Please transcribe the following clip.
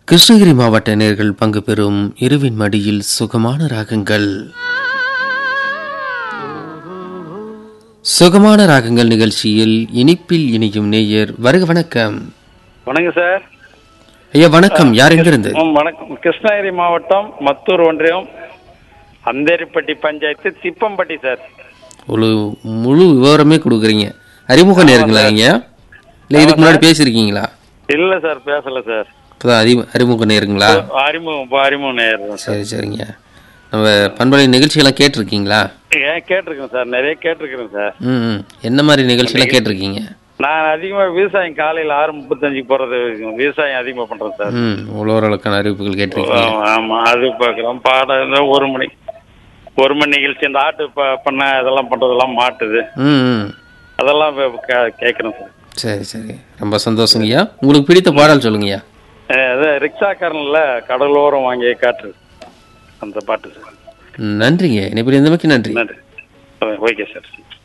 கிருஷ்ணகிரி மாவட்ட நேர்கள் பங்கு பெறும் இருவின் மடியில் சுகமான ராகங்கள் சுகமான ராகங்கள் நிகழ்ச்சியில் இனிப்பில் இனியும் நேயர் வருக வணக்கம் வணக்கம் சார் ஐயா வணக்கம் யார் எங்கிருந்து ம், வணக்கம் கிருஷ்ணகிரி மாவட்டம் மத்தூர் ஒன்றியம் அந்தேரிப்பட்டி பஞ்சாயத்து திப்பம்பட்டி சார் ஒரு முழு விவரமே கொடுக்குறீங்க அறிமுக நேருங்களா நீங்க இல்லை இதுக்கு முன்னாடி பேசியிருக்கீங்களா இல்ல சார் பேசல சார் இப்போதான் அறி அறிமுக நேருங்களா அறிமுகம் இப்போ அறிமுகம் நேரம் சார் சரி சரிங்க நம்ம பண்பலை நிகழ்ச்சியெல்லாம் கேட்டிருக்கீங்களா ஏன் கேட்டிருக்கேன் சார் நிறைய கேட்டிருக்கிறேன் சார் ம் ம். என்ன மாதிரி நிகழ்ச்சியெல்லாம் கேட்டிருக்கீங்க நான் அதிகமா விவசாயம் காலையில் ஆறு முப்பத்தஞ்சுக்கு போறது விவசாயம் அதிகமா பண்றேன் சார் ம் உழவர்களுக்கான அறிவிப்புகள் கேட்டிருக்கீங்க ஆமா, ஆமா அது பார்க்குறோம் பாடம் இந்த ஒரு மணி ஒரு மணி நிகழ்ச்சி இந்த ஆட்டு ப- பண்ண இதெல்லாம் பண்றதெல்லாம் மாட்டுது ம் ம் அதெல்லாம் இப்ப கே- கேட்கிறேன் சார் சரி சரி ரொம்ப சந்தோஷங்கய்யா உங்களுக்கு பிடித்த பாடல் சொல்லுங்கய்யா அஹ் அது ரிக்ஷாக்காரன்ல கடலோரம் வாங்கிய காற்று அந்த பாட்டு சார் ம், நன்றிங்க இணைப்பில் இருந்தமைக்கு நன்றி நன்றி ஓகே சார்